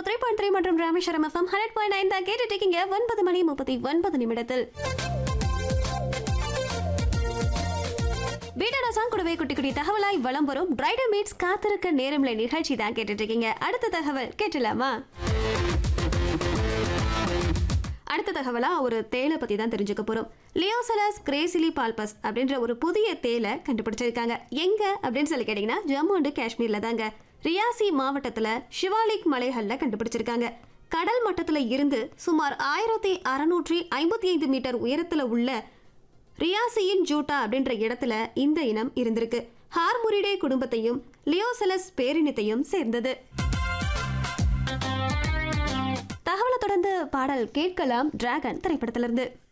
three point three மற்றும் Rameswaram FM hundred point nine தான் கேட்டுட்டு இருக்கீங்க ஒன்பது மணி முப்பத்தி ஒன்பது நிமிடத்தில் வீடான சாங் கூடவே குட்டி குட்டி தகவலாய் வலம் வரும் பிரைடல் மீட்ஸ் காத்திருக்க நேரம்ல நிகழ்ச்சி தான் கேட்டுட்டு இருக்கீங்க அடுத்த தகவல் கேட்டலாமா அடுத்த தகவலா ஒரு தேலை பத்தி தான் தெரிஞ்சுக்க போறோம் லியோசலஸ் கிரேசிலி பால்பஸ் அப்படின்ற ஒரு புதிய தேலை கண்டுபிடிச்சிருக்காங்க எங்க அப்படின்னு சொல்லி கேட்டீங்கன்னா ஜம்மு அண்ட் காஷ்மீர்ல தாங்க ரியாசி மாவட்டத்துல ஷிவாலிக் மலைகள்ல கண்டுபிடிச்சிருக்காங்க கடல் மட்டத்துல இருந்து சுமார் ஆயிரத்தி அறுநூற்றி ஐம்பத்தி ஐந்து மீட்டர் உயரத்துல உள்ள ரியாசியின் ஜூட்டா அப்படின்ற இடத்துல இந்த இனம் இருந்திருக்கு ஹார்முரிடே குடும்பத்தையும் லியோசலஸ் பேரினத்தையும் சேர்ந்தது தகவலை தொடர்ந்து பாடல் கேட்கலாம் டிராகன் திரைப்படத்திலிருந்து